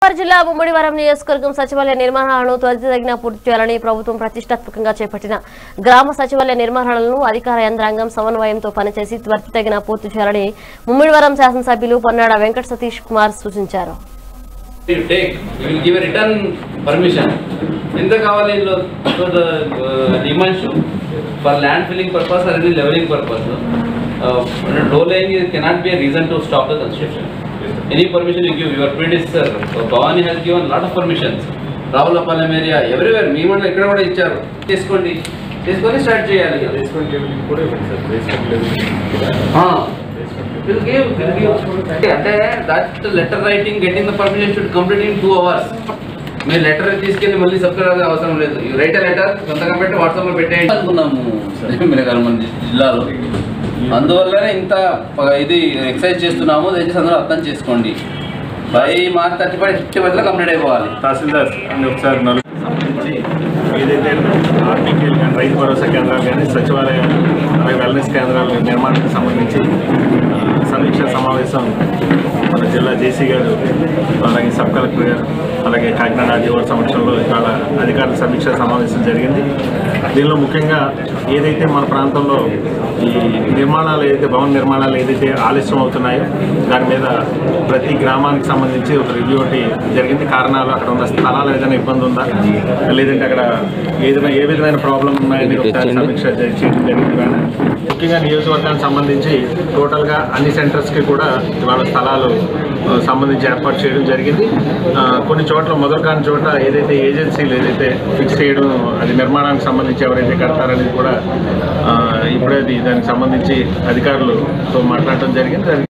గోదావరి జిల్లా ముమ్మడివరం నియోజకవర్గం సచివాలయ నిర్మాణాలను త్వరితగిన పూర్తి చేయాలని ప్రభుత్వం ప్రతిష్టాత్మకంగా చేపట్టిన గ్రామ సచివాలయ నిర్మాణాలను అధికార యంత్రాంగం సమన్వయంతో పనిచేసి త్వరితగిన పూర్తి చేయాలని ముమ్మిడివరం శాసనసభ్యులు పొన్నాడ వెంకట సతీష్ కుమార్ సూచించారు you take, you will give a return permission. ఎంత కావాలి ఇందులో so the demands for land filling purpose or any levelling purpose low laying cannot be reason to stop the construction any permission you give your predecessor Bhavani has given lot of permissions Ravulapalem area everywhere మీ మండలం ఇక్కడ కూడా ఇచ్చారు చేసుకోండి చేసుకొని start చేయాలి Will give, will give. అంటే that letter writing getting the permission should complete in two hours మీరు లెటర్ తీసుకెళ్ళి మళ్ళీ సబ్స్క్రైబ్ అవసరం లేదు యూ రైట్ లెటర్ సొంతంగా పెట్టి వాట్సాప్ లో పెట్టేయండి అనుకున్నాము మీరు గారు మన జిల్లాలో అందువల్లనే ఇంత ప- ఇది ఎక్సైజ్ చేస్తున్నాము దయచేసి అందరూ అర్థం చేసుకోండి by March thirty five fifty వరకు కంప్లీట్ అయిపోవాలి తహసీల్దార్ అని ఒకసారి నలుగురు సంబంధించి ఏదైతే ఆర్టీకేలు కానీ రైతు భరోసా కేంద్రాలు కానీ సచివాలయాలు అలాగే వెల్నెస్ కేంద్రాల నిర్మాణానికి సంబంధించి ఆ, సమీక్షా సమావేశం మన జిల్లా జేసీ గారు అలాగే సబ్ కలెక్టర్ గారు అలాగే కాకినాడ ఆర్డీఓ సమక్షంలో ఇవాళ అధికారుల సమీక్షా సమావేశం జరిగింది దీనిలో ముఖ్యంగా ఏదైతే మన ప్రాంతంలో ఈ నిర్మాణాలు ఏదైతే భవన నిర్మాణాలు ఏదైతే ఆలస్యం అవుతున్నాయో దాని మీద ప్రతి గ్రామానికి సంబంధించి ఒక రివ్యూ ఒకటి జరిగింది కారణాలు అక్కడ ఉన్న స్థలాలు ఏదైనా ఇబ్బంది ఉందా లేదంటే అక్కడ ఏదైనా ఏ విధమైన ప్రాబ్లం ఉన్నాయని ఒకసారి సమీక్ష చే- చేయడం జరిగింది కానీ ముఖ్యంగా నియోజకవర్గానికి సంబంధించి టోటల్గా అన్ని సెంటర్స్కి కూడా ఇవాళ స్థలాలు ఆ, సంబంధించి ఏర్పాటు చేయడం జరిగింది ఆ, కొన్ని చోట్ల మొదలు కాని చోట ఏదైతే ఏజెన్సీలు ఏదైతే ఫిక్స్ చేయడం అది నిర్మాణానికి సంబంధించి ఎవరైతే కడతారనేది కూడా ఆ, ఇప్పుడే అది దానికి సంబంధించి అధికారులతో మాట్లాడటం జరిగింది దానికి